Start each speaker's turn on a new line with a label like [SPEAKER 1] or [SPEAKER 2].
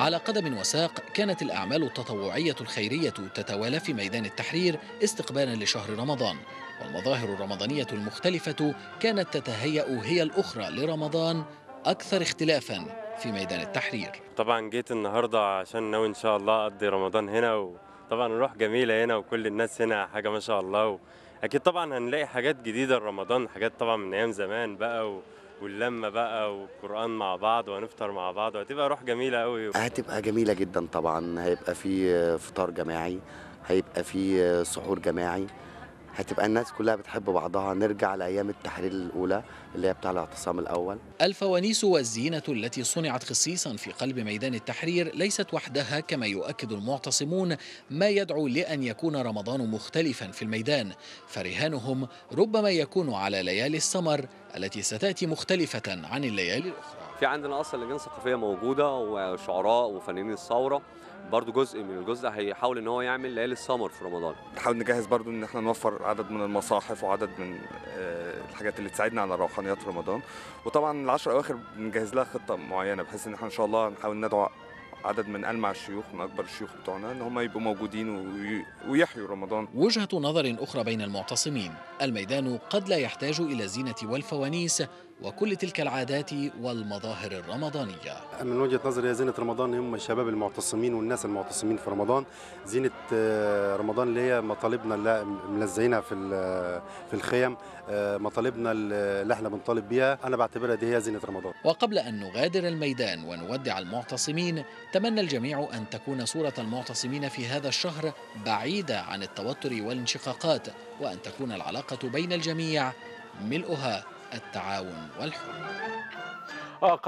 [SPEAKER 1] على قدم وساق كانت الأعمال التطوعية الخيرية تتوالى في ميدان التحرير استقبالا لشهر رمضان والمظاهر الرمضانية المختلفة كانت تتهيأ هي الأخرى لرمضان أكثر اختلافا في ميدان التحرير
[SPEAKER 2] طبعا جيت النهارده عشان ناوي ان شاء الله اقضي رمضان هنا وطبعا الروح جميله هنا وكل الناس هنا حاجه ما شاء الله اكيد طبعا هنلاقي حاجات جديده لرمضان حاجات طبعا من ايام زمان بقى و... واللمه بقى والقران مع بعض وهنفطر مع بعض وهتبقى روح جميله قوي
[SPEAKER 3] هتبقى جميلة جدا طبعا هيبقى في فطار جماعي هيبقى في سحور جماعي هتبقى الناس كلها بتحب بعضها نرجع لأيام التحرير الأولى اللي هي بتاع الاعتصام الأول
[SPEAKER 1] الفوانيس والزينة التي صنعت خصيصا في قلب ميدان التحرير ليست وحدها كما يؤكد المعتصمون ما يدعو لأن يكون رمضان مختلفا في الميدان فرهانهم ربما يكون على ليالي السمر التي ستأتي مختلفة عن الليالي الأخرى
[SPEAKER 4] في عندنا اصلا لجان ثقافيه موجوده وشعراء وفنانين الثوره برضو جزء من الجزء هيحاول ان هو يعمل ليالي السمر في رمضان
[SPEAKER 5] نحاول نجهز برضو ان احنا نوفر عدد من المصاحف وعدد من آه، الحاجات اللي تساعدنا على الروحانيات في رمضان وطبعا العشر اواخر بنجهز لها خطه معينه بحيث ان احنا ان شاء الله نحاول ندعو عدد من ألمع الشيوخ من أكبر الشيوخ بتوعنا إن هم يبقوا موجودين وي- ويحيوا رمضان
[SPEAKER 1] وجهة نظر أخرى بين المعتصمين الميدان قد لا يحتاج إلى الزينة والفوانيس وكل تلك العادات والمظاهر الرمضانية
[SPEAKER 6] من وجهه نظري هي زينه رمضان هم الشباب المعتصمين والناس المعتصمين في رمضان زينه آه، رمضان اللي هي مطالبنا اللي ملزقينها في ال- في الخيم آه، مطالبنا اللي احنا بنطالب بيها انا بعتبرها دي هي زينه رمضان
[SPEAKER 1] وقبل أن نغادر الميدان ونودع المعتصمين تمنى الجميع أن تكون صورة المعتصمين في هذا الشهر بعيدة عن التوتر والانشقاقات وأن تكون العلاقة بين الجميع ملؤها التعاون والحب